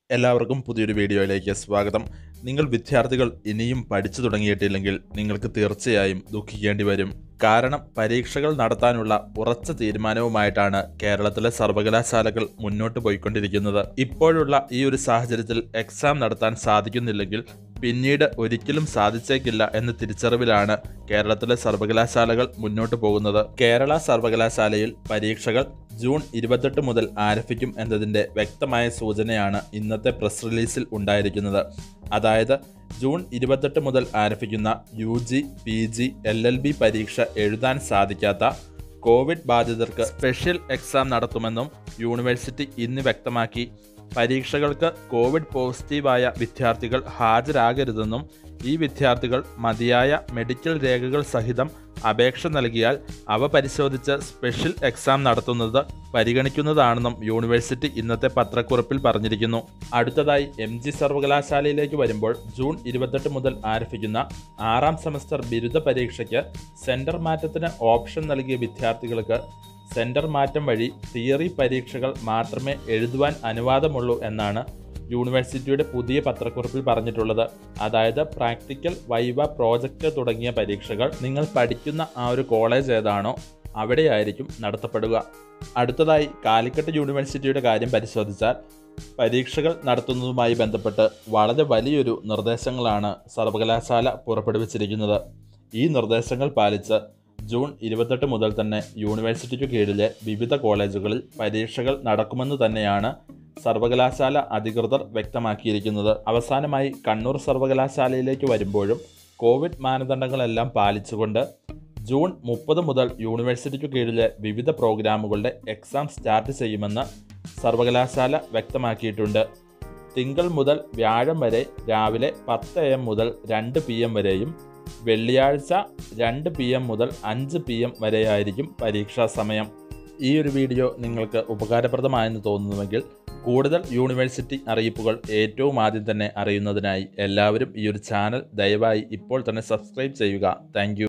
എല്ലാവർക്കും പുതിയൊരു വീഡിയോയിലേക്ക് സ്വാഗതം നിങ്ങൾ വിദ്യാർത്ഥികൾ ഇനിയും പഠിച്ചു തുടങ്ങിയിട്ടില്ലെങ്കിൽ നിങ്ങൾക്ക് തീർച്ചയായും ദുഃഖിക്കേണ്ടി വരും കാരണം പരീക്ഷകൾ നടത്താനുള്ള ഉറച്ച തീരുമാനവുമായിട്ടാണ് കേരളത്തിലെ സർവകലാശാലകൾ മുന്നോട്ട് പോയിക്കൊണ്ടിരിക്കുന്നത് ഇപ്പോഴുള്ള ഈ ഒരു സാഹചര്യത്തിൽ എക്സാം നടത്താൻ സാധിക്കുന്നില്ലെങ്കിൽ പിന്നീട് ഒരിക്കലും സാധിച്ചേക്കില്ല എന്ന തിരിച്ചറിവിലാണ് കേരളത്തിലെ സർവകലാശാലകൾ മുന്നോട്ട് പോകുന്നത് കേരള സർവകലാശാലയിൽ പരീക്ഷകൾ ജൂൺ ഇരുപത്തെട്ട് മുതൽ ആരംഭിക്കും എന്നതിൻ്റെ വ്യക്തമായ സൂചനയാണ് ഇന്നത്തെ പ്രസ് റിലീസിൽ ഉണ്ടായിരിക്കുന്നത് അതായത് ജൂൺ ഇരുപത്തെട്ട് മുതൽ ആരംഭിക്കുന്ന U G P G L L B പരീക്ഷ എഴുതാൻ സാധിക്കാത്ത കോവിഡ് ബാധിതർക്ക് സ്പെഷ്യൽ എക്സാം നടത്തുമെന്നും യൂണിവേഴ്സിറ്റി ഇന്ന് വ്യക്തമാക്കി പരീക്ഷകൾക്ക് കോവിഡ് പോസിറ്റീവായ വിദ്യാർത്ഥികൾ ഹാജരാകരുതെന്നും ഈ വിദ്യാർത്ഥികൾ മതിയായ മെഡിക്കൽ രേഖകൾ സഹിതം അപേക്ഷ നൽകിയാൽ അവ പരിശോധിച്ച് സ്പെഷ്യൽ എക്സാം നടത്തുന്നത് പരിഗണിക്കുന്നതാണെന്നും യൂണിവേഴ്സിറ്റി ഇന്നത്തെ പത്രക്കുറിപ്പിൽ പറഞ്ഞിരിക്കുന്നു അടുത്തതായി എം ജി സർവകലാശാലയിലേക്ക് വരുമ്പോൾ ജൂൺ ഇരുപത്തെട്ട് മുതൽ ആരംഭിക്കുന്ന ആറാം സെമസ്റ്റർ ബിരുദ പരീക്ഷയ്ക്ക് സെന്റർ മാറ്റത്തിന് ഓപ്ഷൻ നൽകിയ വിദ്യാർത്ഥികൾക്ക് സെന്റർ മാറ്റം വഴി തിയറി പരീക്ഷകൾ മാത്രമേ എഴുതുവാൻ അനുവാദമുള്ളൂ എന്നാണ് യൂണിവേഴ്സിറ്റിയുടെ പുതിയ പത്രക്കുറിപ്പിൽ പറഞ്ഞിട്ടുള്ളത് അതായത് പ്രാക്ടിക്കൽ വൈവ പ്രോജക്റ്റ് തുടങ്ങിയ പരീക്ഷകൾ നിങ്ങൾ പഠിക്കുന്ന ആ ഒരു കോളേജ് ഏതാണോ അവിടെയായിരിക്കും നടത്തപ്പെടുക അടുത്തതായി കാലിക്കറ്റ് യൂണിവേഴ്സിറ്റിയുടെ കാര്യം പരിശോധിച്ചാൽ പരീക്ഷകൾ നടത്തുന്നതുമായി ബന്ധപ്പെട്ട് വളരെ വലിയൊരു നിർദ്ദേശങ്ങളാണ് സർവകലാശാല പുറപ്പെടുവിച്ചിരിക്കുന്നത് ഈ നിർദ്ദേശങ്ങൾ പാലിച്ച് ജൂൺ ഇരുപത്തെട്ട് മുതൽ തന്നെ യൂണിവേഴ്സിറ്റിക്കു കീഴിലെ വിവിധ കോളേജുകളിൽ പരീക്ഷകൾ നടക്കുമെന്ന് തന്നെയാണ് സർവകലാശാല അധികൃതർ വ്യക്തമാക്കിയിരിക്കുന്നത് അവസാനമായി കണ്ണൂർ സർവകലാശാലയിലേക്ക് വരുമ്പോഴും കോവിഡ് മാനദണ്ഡങ്ങളെല്ലാം പാലിച്ചുകൊണ്ട് ജൂൺ മുപ്പത് മുതൽ യൂണിവേഴ്സിറ്റിക്കു കീഴിലെ വിവിധ പ്രോഗ്രാമുകളുടെ എക്സാം സ്റ്റാർട്ട് ചെയ്യുമെന്ന് സർവകലാശാല വ്യക്തമാക്കിയിട്ടുണ്ട് തിങ്കൾ മുതൽ വ്യാഴം വരെ രാവിലെ പത്ത് എം മുതൽ രണ്ട് പി എം വരെയും വെള്ളിയാഴ്ച രണ്ട് പി എം മുതൽ അഞ്ച് പി എം വരെയായിരിക്കും പരീക്ഷാ സമയം ഈ ഒരു വീഡിയോ നിങ്ങൾക്ക് ഉപകാരപ്രദമായെന്ന് തോന്നുന്നുവെങ്കിൽ കൂടുതൽ യൂണിവേഴ്സിറ്റി അറിയിപ്പുകൾ ഏറ്റവും ആദ്യം തന്നെ അറിയുന്നതിനായി എല്ലാവരും ഈ ഒരു ചാനൽ ദയവായി ഇപ്പോൾ തന്നെ സബ്സ്ക്രൈബ് ചെയ്യുക താങ്ക്